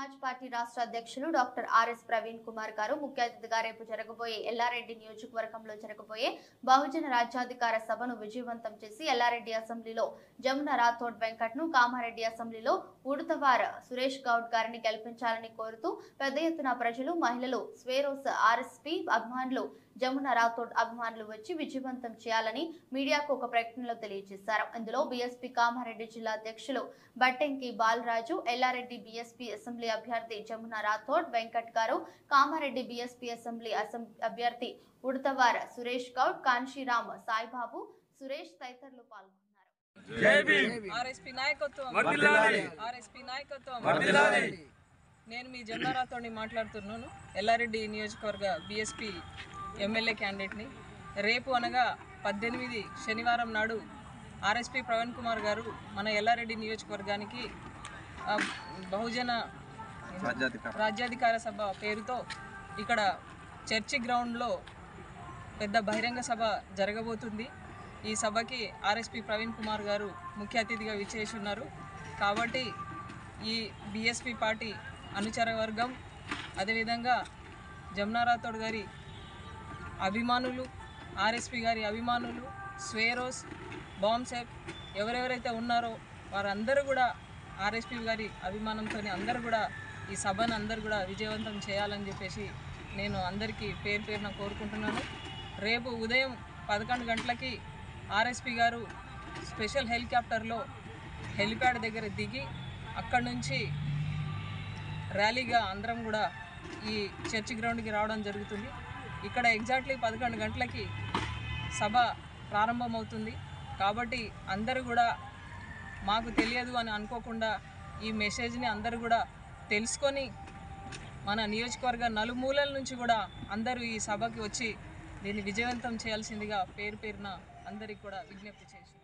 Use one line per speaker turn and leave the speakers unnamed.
Samaj party రాష్ట్ర అధ్యక్షులు doctor RS Praveen Kumar గారు ముఖ్య అతిథిగా రేపు జరగబోయే ఎల్లారెడ్డి నియోజకవర్గంలో జరగబోయే బహుజన రాజ్యాధికార సభను విజయవంతం చేసి ఎల్లారెడ్డి అసెంబ్లీలో జమున రాథోడ్ వెంకట్ ను కామారెడ్డి అసెంబ్లీలో ఉడతవార సురేష్ గౌడ్ గారిని గెలిపించాలని కోరుతూ పెద్ద ఎత్తున ప్రజలు మహిళలు స్వేరోస్ ఆర్ఎస్పీ అభిమానులు జమున రాథోడ్ అభిమానులు వచ్చి విజయవంతం చేయాలని మీడియాకు ఒక ప్రకటనలో తెలియజేశారు ఇందులో బీఎస్పీ కామారెడ్డి జిల్లా అధ్యక్షులు బట్టెంకి బాలరాజు ఎల్లారెడ్డి బీఎస్పీ అసెంబ్లీ అభ్యర్థి జమున రాథోడ్ వెంకట్ గారు కామారెడ్డి బీఎస్పీ అసెంబ్లీ అసెం- అభ్యర్థి ఉడతవార సురేష్ గౌడ్ కాన్షీరామ్ సాయిబాబు సురేష్ తదితరులు పాల్గొన్నారు
జై భీమ్
ఆర్ఎస్పీ నాయకత్వం
వర్ధిల్లాలి.
ఆర్ఎస్పీ నాయకత్వం
వర్ధిల్లాలి.
నేను మీ జన్నారాతోని మాట్లాడుతున్నాను ఎల్లారెడ్డి నియోజకవర్గ బీఎస్పీ ఎమ్మెల్యే క్యాండిడేట్ని రేపు అనగా పద్దెనిమిది శనివారం నాడు ఆర్ఎస్పీ ప్రవీణ్ కుమార్ గారు మన ఎల్లారెడ్డి నియోజకవర్గానికి ఆ, బహుజన రాజ్యాధికార సభ పేరుతో ఇక్కడ చర్చి గ్రౌండ్లో పెద్ద బహిరంగ సభ జరగబోతుంది ఈ సభకి ఆర్ఎస్పీ ప్రవీణ్ కుమార్ గారు ముఖ్య అతిథిగా విచ్చేసి ఉన్నారు కాబట్టి ఈ బీఎస్పీ పార్టీ అనుచర వర్గం అదేవిధంగా జమునా రాథోడ్ గారి అభిమానులు ఆర్ఎస్పీ గారి అభిమానులు స్వేరోస్ బాంసెప్ ఎవరెవరైతే ఉన్నారో వారందరూ కూడా ఆర్ఎస్పీ గారి అభిమానంతో అందరూ కూడా ఈ సభను అందరూ కూడా విజయవంతం చేయాలని చెప్పేసి నేను అందరికీ పేరు పేరున కోరుకుంటున్నాను రేపు ఉదయం పదకొండు గంటలకి ఆర్ఎస్పీ గారు స్పెషల్ హెలికాప్టర్లో హెలిప్యాడ్ దగ్గర దిగి అక్కడి నుంచి ర్యాలీగా అందరం కూడా ఈ చర్చి గ్రౌండ్కి రావడం జరుగుతుంది ఇక్కడ ఎగ్జాక్ట్లీ పదకొండు గంటలకి సభ ప్రారంభమవుతుంది కాబట్టి అందరూ కూడా మాకు తెలియదు అని అనుకోకుండా ఈ మెసేజ్ని అందరూ కూడా తెలుసుకొని మన నియోజకవర్గ నలుమూలల నుంచి కూడా అందరూ ఈ సభకి వచ్చి దీన్ని విజయవంతం చేయాల్సిందిగా పేరు పేరున అందరికి కూడా విజ్ఞప్తి చేసి